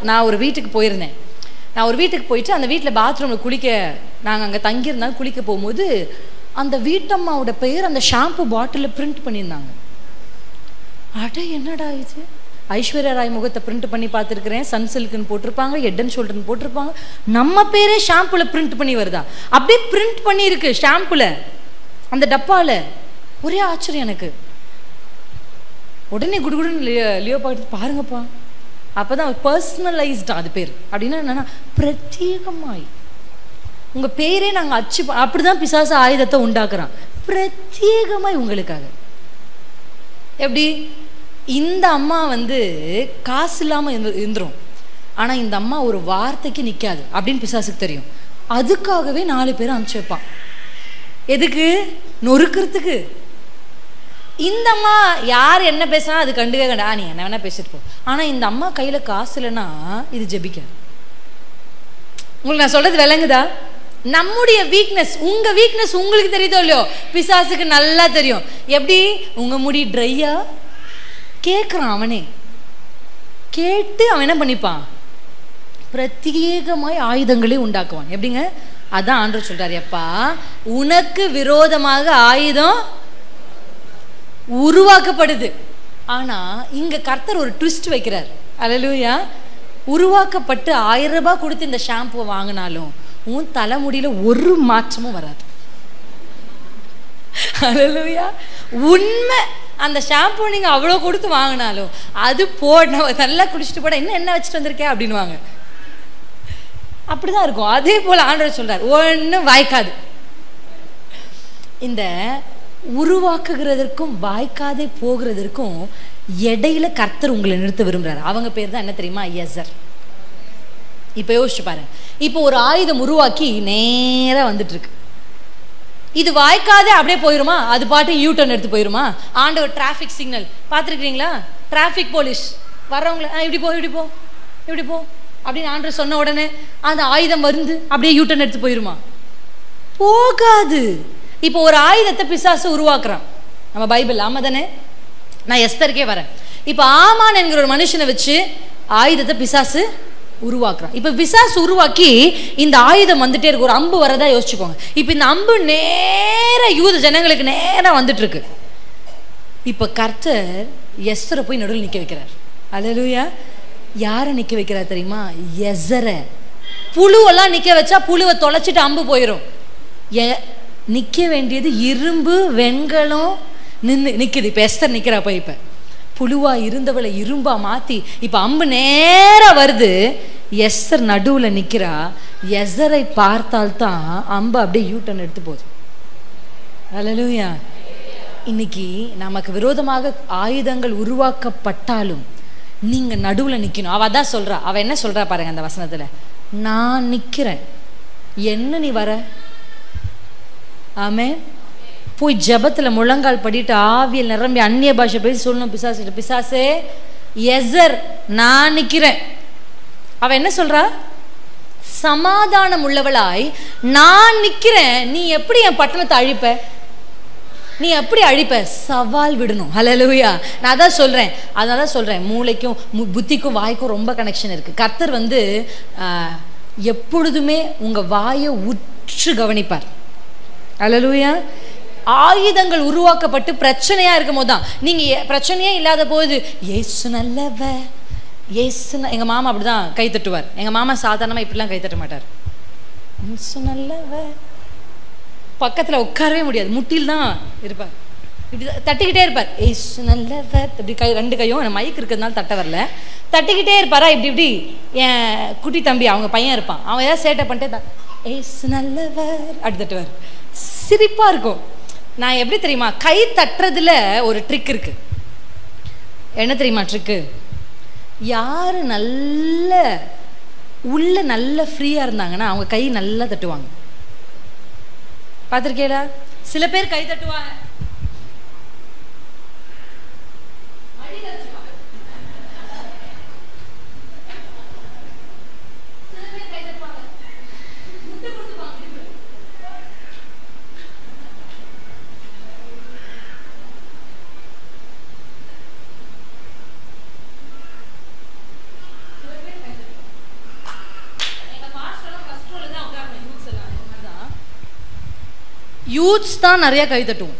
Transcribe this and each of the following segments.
நான் ஒரு வீட்டுக்கு போயிருந்தேன் நான் ஒரு வீட்டுக்கு போயிட்டு அந்த வீட்டில் பாத்ரூமில் குளிக்க நாங்கள் அங்கே தங்கியிருந்தாலும் குளிக்க போகும்போது அந்த வீட்டம்மாவோட பெயர் அந்த ஷாம்பு பாட்டிலில் பிரிண்ட் பண்ணியிருந்தாங்க அட என்னடா இது ஐஸ்வர்யா ராய் முகத்தை பிரிண்ட் பண்ணி பார்த்துருக்கிறேன் சன் சில்க்னு போட்டிருப்பாங்க ஹெட் அண்ட் ஷோல்டர்னு போட்டிருப்பாங்க நம்ம பேரே ஷாம்புல பிரிண்ட் பண்ணி வருதா அப்படியே பிரிண்ட் பண்ணியிருக்கு ஷாம்புல அந்த டப்பால ஒரே ஆச்சரியம் எனக்கு உடனே குடுகுடுன்னு லியோ லியோ பார்த்து பாருங்கப்பா அப்பதான் பர்சனலைஸ்டா அது பேர் அப்படின்னா என்னன்னா பிரத்யேகமாய் உங்க பேரே நாங்க அச்சு ப- அப்படிதான் பிசாசு ஆயுதத்தை உண்டாக்குறான் பிரத்யேகமாய் உங்களுக்காக எப்படி இந்த அம்மா வந்து காசு இல்லாம இருந்து இருந்துரும் ஆனா இந்த அம்மா ஒரு வார்த்தைக்கு நிக்காது அப்படின்னு பிசாசுக்கு தெரியும் அதுக்காகவே நாலு பேர் அனுப்பிச்சு வைப்பான் எதுக்கு நொறுக்கிறதுக்கு இந்த அம்மா யார் என்ன பேசினா அது கண்டுவே கண்டா நீ என்ன வேணா பேசிட்டு போ ஆனா இந்த அம்மா கையில காசு இல்லைன்னா இது ஜெபிக்காது உங்களுக்கு நான் சொல்றது விளங்குதா நம்முடைய வீக்னஸ் உங்க வீக்னஸ் உங்களுக்கு தெரியுதோ இல்லையோ பிசாசுக்கு நல்லா தெரியும் எப்படி உங்க முடி ட்ரையா கேட்குறான் அவனே கேட்டு அவன் என்ன பண்ணிப்பான் பிரத்யேகமாய் ஆயுதங்களை உண்டாக்குவான் எப்படிங்க அதான் ஆண்டவர் சொல்றாரு எப்பா உனக்கு விரோதமாக ஆயுதம் உருவாக்கப்படுது ஆனா இங்க கர்த்தர் ஒரு ட்விஸ்ட் வைக்கிறார் அல்லேலூயா உருவாக்கப்பட்டு ஆயிரம் ரூபாய் கொடுத்து இந்த ஷாம்புவை வாங்கினாலும் உன் தலைமுடியில ஒரு மாற்றமும் வராது அல்லேலூயா உண்மை அந்த ஷாம்பு நீங்க அவ்வளோ கொடுத்து வாங்கினாலும் அது போட நல்லா குடிச்சிட்டு போட இன்னும் என்ன வச்சுட்டு வந்திருக்கே அப்படின்னுவாங்க அப்படிதான் இருக்கும் அதே போல ஆண்டவர் சொல்றார் ஒன்றும் வாய்க்காது இந்த உருவாக்குகிறதற்கும் வாய்க்காதே போகிறதற்கும் இடையில கர்த்தர் உங்களை நிறுத்த விரும்புறாரு அவங்க பேர் தான் என்ன தெரியுமா எசர் இப்ப யோசிச்சு பாருங்க இப்போ ஒரு ஆயுதம் உருவாக்கி நேரா வந்துட்டு இருக்கு இது வாய்க்காதே அப்படியே போயிருமா அது பாட்டு யூ டர்ன் எடுத்து போயிருமா ஆண்டவர் டிராஃபிக் சிக்னல் பார்த்துருக்கீங்களா டிராஃபிக் போலீஸ் வர்றவங்கள "ஆ, இப்படி போ இப்படி போ இப்படி போ அப்படின்னு ஆண்டவர் சொன்ன உடனே அந்த ஆயுதம் வந்து அப்படியே யூ டர்ன் எடுத்து போயிருமா போகாது இப்போ ஒரு ஆயுதத்தை பிசாசு உருவாக்குறான் நம்ம பைபிள் ஆமா தானே நான் எஸ்தருக்கே வரேன் இப்போ ஆமான் என்கிற ஒரு மனுஷனை வச்சு ஆயுதத்தை பிசாசு உருவாக்குறான் இப்போ பிசாசு உருவாக்கி இந்த ஆயுதம் வந்துட்டே இருக்கு ஒரு அம்பு வரதா யோசிச்சுக்கோங்க இப்போ இந்த அம்பு நேரா யூத ஜனங்களுக்கு நேரா வந்துட்டு இருக்கு இப்போ கர்த்தர் எஸ்தரை போய் நடுவில் நிற்க வைக்கிறார் அல்லேலூயா யாரை நிற்க வைக்கிறார் தெரியுமா எசரை புழுவெல்லாம் நிற்க வச்சா புழுவை தொலைச்சிட்டு அம்பு போயிடும் எ நிற்க வேண்டியது இரும்பு வெண்கலம் நின்று நிற்குது இப்போ எஸ்தர் நிற்கிறா போய் இப்போ புழுவா இருந்தவளை இரும்பா மாற்றி இப்போ அம்பு நேரா வருது எஸ்தர் நடுவில் நிற்கிறா எசரை பார்த்தால்தான் அம்பு அப்படியே யூட்டன் எடுத்து போகுது அல்லேலூயா இன்னைக்கு நமக்கு விரோதமாக ஆயுதங்கள் உருவாக்கப்பட்டாலும் நீங்க நடுவுல நிக்கணும் அவ அதான் சொல்றா அவ என்ன சொல்றா பாருங்க அந்த வசனத்துல நான் நிக்கிறேன் என்ன நீ வர ஆமே போய் ஜெபத்துல முழங்கால் படிட்டு ஆவியல் நிரம்பி அந்நிய பாஷை பேசி சொல்லணும் பிசாசு பிசாசே எசர் நான் நிக்கிறேன் அவ என்ன சொல்றா சமாதானம் உள்ளவளாய் நான் நிக்கிறேன் நீ எப்படி என் பட்டணத்தை அழிப்ப நீ எப்படி அழிப்ப சவால் விடணும் ஹalleluya நான் அதான் சொல்றேன் அதனால தான் சொல்றேன் மூளைக்கும் மு- புத்திக்கும் வாய்க்கும் ரொம்ப கனெக்ஷன் இருக்கு கர்த்தர் வந்து ஆஹ், எப்பொழுதுமே உங்க வாயை உற்று கவனிப்பார் ஹalleluya ஆயுதங்கள் உருவாக்கப்பட்டு பிரச்சனையா இருக்கும் போது தான் நீங்க எ- பிரச்சனையே இல்லாத போது ஏசு நல்லவர் ஏசு ந- எங்க மாமா அப்படிதான் கை தட்டுவார் எங்க மாமா சாதாரணமா இப்படிலாம் கை தட்ட மாட்டார் ஏசு நல்லவர் பக்கத்துல உட்காரவே முடியாது முட்டில் தான் இருப்பார் இப்படி தான் தட்டிக்கிட்டே இருப்பார் ஏசு நல்லவர் இப்படி கை ரெண்டு கையும் எனக்கு மைக் இருக்கிறதுனால தட்ட வரல தட்டிக்கிட்டே இருப்பாரா இப்படி இப்படி என் குட்டி தம்பி அவங்க பையன் இருப்பான் அவன் ஏதாவது சேட்டை பண்ணிட்டே தான் ஏசு நல்லவர் அப்படி தட்டுவார் சிரிப்பா இருக்கும் நான் எப்படி தெரியுமா கை தட்டுறதுல ஒரு ட்ரிக் இருக்கு என்ன தெரியுமா ட்ரிக்கு யாரு நல்ல உள்ள நல்ல ஃப்ரீயா இருந்தாங்கன்னா அவங்க கை நல்லா தட்டுவாங்க பார்த்துருக்கேடா சில பேர் கை தட்டுவாங்க யூத்ஸ் தான் நிறைய கை தட்டுவோம்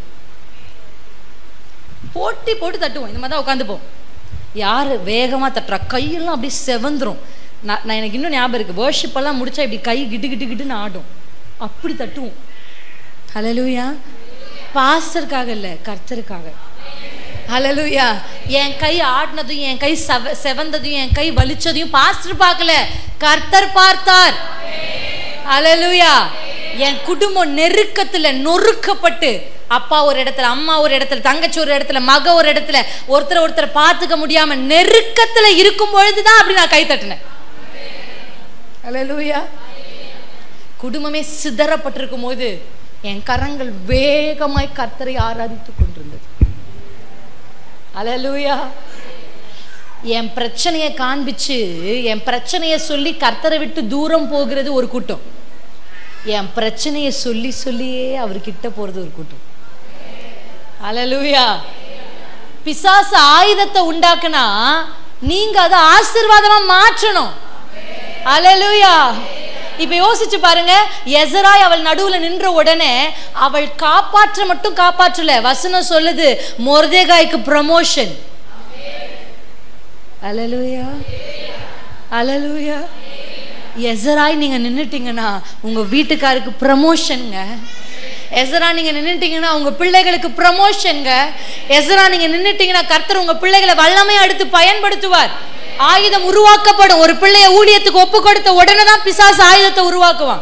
போட்டி போட்டு தட்டுவோம் இந்த மாதிரி தான் உட்காந்துப்போம் யார் வேகமாக தட்டுறா கையெல்லாம் அப்படியே செவந்துரும் நான் நான் எனக்கு இன்னும் ஞாபகம் இருக்குது worship எல்லாம் முடிச்சா இப்படி கை கிட்டு கிட்டு கிட்டுன்னு ஆடும் அப்படி தட்டுவோம் ஹலலூயா பாஸ்டருக்காக இல்லை கர்த்தருக்காக ஹலலூயா என் கை ஆடினதும் என் கை செவ செவந்ததையும் என் கை வலிச்சதையும் பாஸ்டர் பார்க்கல கர்த்தர் பார்த்தார் ஹalleluya என் குடும்பம் நெருக்கத்துல நொறுக்கப்பட்டு அப்பா ஒரு இடத்துல அம்மா ஒரு இடத்துல தங்கச்சி ஒரு இடத்துல மக ஒரு இடத்துல ஒருத்தர் ஒருத்தர் பார்த்துக்க முடியாம நெருக்கத்துல இருக்கும் பொழுதுதான் அப்படி நான் கை தட்டினேன் ஹalleluya குடும்பமே சிதறப்பட்டிருக்கும் போது என் கரங்கள் வேகமாய் கர்த்தரை ஆராதித்துக் கொண்டிருந்தது ஹalleluya என் பிரச்சனையை காண்பிச்சு என் பிரச்சனையை சொல்லி கர்த்தரை விட்டு தூரம் போகிறது ஒரு கூட்டம் என் பிரச்சனையை சொல்லி சொல்லியே அவர்கிட்ட போறது ஒரு கூட்டம் அலலூயா பிசாசு ஆயுதத்தை உண்டாக்குனா நீங்க அதை ஆசீர்வாதமா மாற்றணும் அலலூயா இப்ப யோசிச்சு பாருங்க எசராய் அவள் நடுவுல நின்ற உடனே அவள் காப்பாற்ற மட்டும் காப்பாற்றல வசனம் சொல்லுது மொர்தேகாய்க்கு ப்ரமோஷன் அலலூயா அலலூயா எசராய் நீங்க நின்னுட்டீங்கன்னா உங்க வீட்டுக்காருக்கு ப்ரமோஷனுங்க எசரா நீங்க நின்னுட்டீங்கன்னா உங்க பிள்ளைகளுக்கு ப்ரமோஷனுங்க எசரா நீங்க நின்னுட்டீங்கன்னா கர்த்தர் உங்க பிள்ளைகளை வல்லமையா எடுத்து பயன்படுத்துவார் ஆயுதம் உருவாக்கப்படும் ஒரு பிள்ளைய ஊழியத்துக்கு ஒப்பு கொடுத்த உடனே தான் பிசாசு ஆயுதத்தை உருவாக்குவான்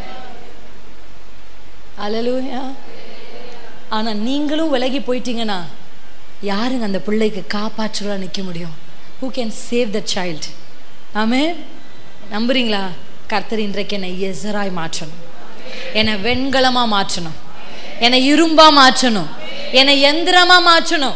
அலலூயா ஆனா நீங்களும் விலகி போயிட்டீங்கன்னா யாருங்க அந்த பிள்ளைக்கு காப்பாற்றுவா நிக்க முடியும் who can save the child ஆமே நம்புறீங்களா கர்த்தர் இன்றைக்கு என்னை எசராய் மாற்றணும் என்னை வெண்கலமா மாற்றணும் என்னை இரும்பா மாற்றணும் என்னை எந்திரமா மாற்றணும்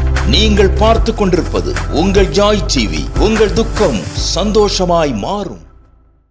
நீங்கள் பார்த்து கொண்டிருப்பது உங்கள் ஜாய் டிவி உங்கள் துக்கம் சந்தோஷமாய் மாறும்